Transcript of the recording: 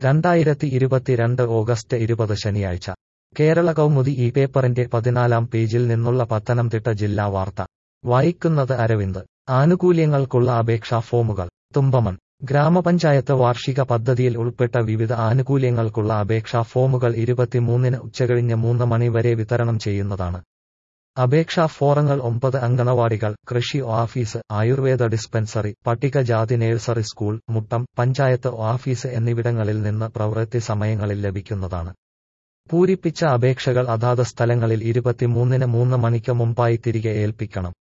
രണ്ടായിരത്തി ഇരുപത്തിരണ്ട് ഓഗസ്റ്റ് ഇരുപത് ശനിയാഴ്ച കേരള കൗമുദി ഈ പേപ്പറിന്റെ പതിനാലാം പേജിൽ നിന്നുള്ള പത്തനംതിട്ട ജില്ലാ വാർത്ത വായിക്കുന്നത് അരവിന്ദ് ആനുകൂല്യങ്ങൾക്കുള്ള അപേക്ഷാ ഫോമുകൾ തുമ്പമൺ ഗ്രാമപഞ്ചായത്ത് വാർഷിക പദ്ധതിയിൽ ഉൾപ്പെട്ട വിവിധ ആനുകൂല്യങ്ങൾക്കുള്ള അപേക്ഷാ ഫോമുകൾ ഇരുപത്തിമൂന്നിന് ഉച്ചകഴിഞ്ഞ് മൂന്ന് മണി വരെ വിതരണം ചെയ്യുന്നതാണ് അപേക്ഷാ ഫോറങ്ങൾ ഒമ്പത് അങ്കണവാടികൾ കൃഷി ഓഫീസ് ആയുർവേദ ഡിസ്പെൻസറി പട്ടികജാതി nursery school Muttom panchayat office എന്നിവിടങ്ങളിൽ നിന്ന് പ്രവൃത്തി സമയങ്ങളിൽ ലഭിക്കുന്നതാണ് പൂരിപ്പിച്ച അപേക്ഷകൾ അതാത് സ്ഥലങ്ങളിൽ ഇരുപത്തിമൂന്നിന് മൂന്ന് മണിക്ക് മുമ്പായി തിരികെ ഏൽപ്പിക്കണം